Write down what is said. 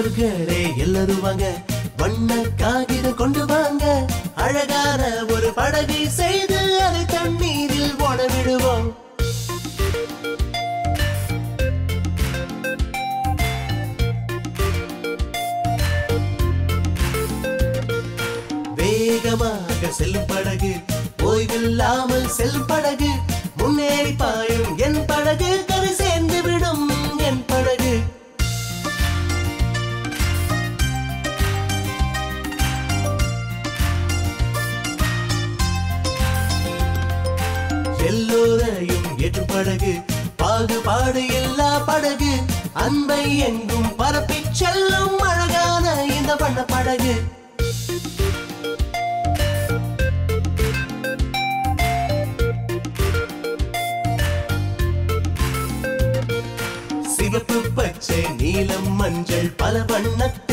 நண்பர்களே எல்லாரும் வாங்க வண்ண காகிதம் கொண்டு வாங்க அழகான ஒரு படகை செய்து அதை தண்ணீரில் ஓட விடுவோம் வேகமாக செல்லும் படகு ஓய்வில்லாமல் செல்லும் படகு முன்னேறி பாயும் என் படகு கரை சேர்ந்து விடும் என் படகு எல்லோரையும் ஏற்றும் படகு பாகுபாடு எல்லா படகு அன்பை எங்கும் பரப்பிச் செல்லும் அழகான இந்த வண்ண படகு சிவப்பு பச்சை நீலம் மஞ்சள் பல வண்ணத்தில்